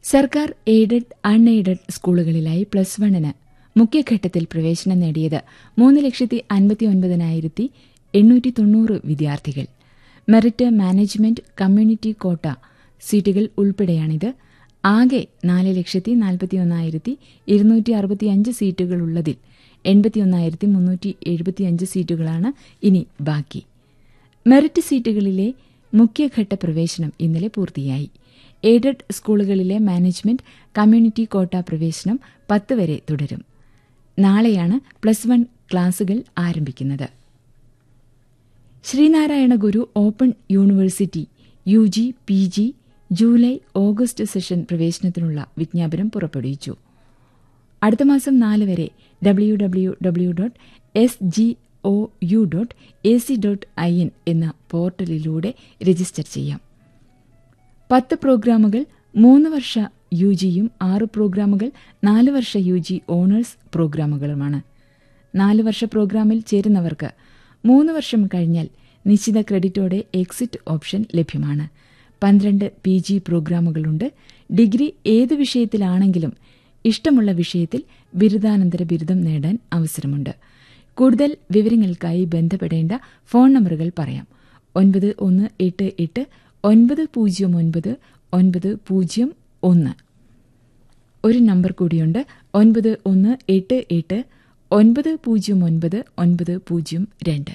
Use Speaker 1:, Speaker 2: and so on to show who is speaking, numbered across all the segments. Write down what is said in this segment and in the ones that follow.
Speaker 1: സർക്കാർ aided unaided സ്കൂളുകളിലായി plus വണ്ണിന് മുഖ്യഘട്ടത്തിൽ പ്രവേശനം നേടിയത് മൂന്ന് ലക്ഷത്തി അൻപത്തി ഒൻപതിനായിരത്തി എണ്ണൂറ്റി തൊണ്ണൂറ് വിദ്യാർത്ഥികൾ മെറിറ്റ് മാനേജ്മെന്റ് കമ്മ്യൂണിറ്റി കോട്ട സീറ്റുകൾ ഉൾപ്പെടെയാണിത് ആകെ നാല് ലക്ഷത്തി നാൽപ്പത്തിയൊന്നായിരത്തി ഇരുന്നൂറ്റി അറുപത്തിയഞ്ച് സീറ്റുകളുള്ളതിൽ എൺപത്തിയൊന്നായിരത്തി മുന്നൂറ്റി എഴുപത്തിയഞ്ച് സീറ്റുകളാണ് ഇനി ബാക്കി മെറിറ്റ് സീറ്റുകളിലെ മുഖ്യഘട്ട പ്രവേശനം ഇന്നലെ പൂർത്തിയായി എയ്ഡഡ് സ്കൂളുകളിലെ മാനേജ്മെന്റ് കമ്മ്യൂണിറ്റി കോട്ട പ്രവേശനം പത്ത് വരെ തുടരും നാളെയാണ് പ്ലസ് വൺ ക്ലാസുകൾ ആരംഭിക്കുന്നത് Sreenarayana Guru open university U G P G July August session പ്രവേശനത്തിനുള്ള വിജ്ഞാപനം പുറപ്പെടുവിച്ചു അടുത്ത മാസം നാല് വരെ W W W dot S G O U dot A C dot I N എന്ന പോർട്ടലിലൂടെ രജിസ്റ്റർ ചെയ്യാം പത്ത് പ്രോഗ്രാമുകൾ മൂന്ന് വർഷ യു ജിയും ആറ് പ്രോഗ്രാമുകൾ നാല് വർഷ യു ജി ഓണേഴ്സ് പ്രോഗ്രാമുകളുമാണ് നാല് വർഷ പ്രോഗ്രാമിൽ ചേരുന്നവർക്ക് മൂന്ന് വർഷം കഴിഞ്ഞാൽ നിശ്ചിത ക്രെഡിറ്റോടെ എക്സിറ്റ് ഓപ്ഷൻ ലഭ്യമാണ് പന്ത്രണ്ട് പി ജി പ്രോഗ്രാമുകളുണ്ട് ഡിഗ്രി ഏത് വിഷയത്തിലാണെങ്കിലും ഇഷ്ടമുള്ള വിഷയത്തിൽ ബിരുദാനന്തര ബിരുദം നേടാൻ അവസരമുണ്ട് കൂടുതൽ വിവരങ്ങൾക്കായി ബന്ധപ്പെടേണ്ട ഫോൺ നമ്പറുകൾ പറയാം ഒൻപത് ഒന്ന് എട്ട് എട്ട് ഒൻപത് പൂജ്യം ഒൻപത് ഒൻപത് പൂജ്യം ഒന്ന് ഒരു നമ്പർ കൂടിയുണ്ട് ഒൻപത് ഒന്ന് എട്ട് എട്ട് ഒൻപത് പൂജ്യം ഒൻപത് ഒൻപത് പൂജ്യം രണ്ട്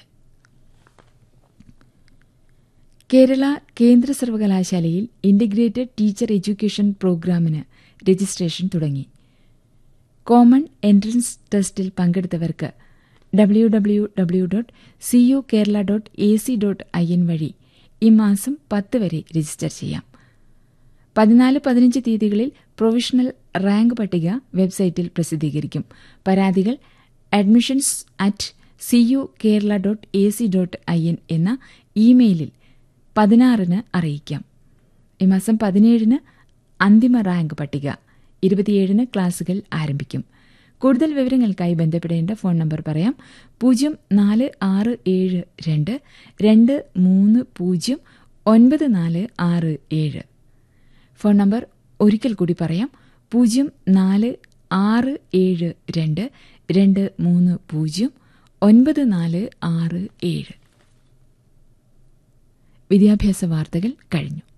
Speaker 1: കേരള കേന്ദ്ര സർവകലാശാലയിൽ ഇന്റഗ്രേറ്റഡ് ടീച്ചർ എഡ്യൂക്കേഷൻ പ്രോഗ്രാമിന് രജിസ്ട്രേഷൻ തുടങ്ങി കോമൺ എൻട്രൻസ് ടെസ്റ്റിൽ പങ്കെടുത്തവർക്ക് W W W dot C U Kerala dot A C dot I N വഴി ഈ മാസം പത്ത് വരെ രജിസ്റ്റർ ചെയ്യാം പതിനാല് പതിനഞ്ച് തീയതികളിൽ പ്രൊവിഷണൽ റാങ്ക് പട്ടിക വെബ്സൈറ്റിൽ പ്രസിദ്ധീകരിക്കും പരാതികൾ admissions at C U Kerala dot A C dot I N എന്ന ഇമെയിലിൽ പതിനാറിന് അറിയിക്കാം ഈ മാസം പതിനേഴിന് അന്തിമ റാങ്ക് പട്ടിക ഇരുപത്തിയേഴിന് ക്ലാസുകൾ ആരംഭിക്കും കൂടുതൽ വിവരങ്ങൾക്കായി ബന്ധപ്പെടേണ്ട ഫോൺ നമ്പർ പറയാം പൂജ്യം നാല് ആറ് ഏഴ് രണ്ട് രണ്ട് മൂന്ന് പൂജ്യം ഒൻപത് നാല് ആറ് ഏഴ് ഫോൺ നമ്പർ ഒരിക്കൽ കൂടി പറയാം പൂജ്യം നാല് ആറ് ഏഴ് രണ്ട് രണ്ട് മൂന്ന് പൂജ്യം ഒൻപത് നാല് ആറ് ഏഴ് വിദ്യാഭ്യാസ വാർത്തകൾ കഴിഞ്ഞു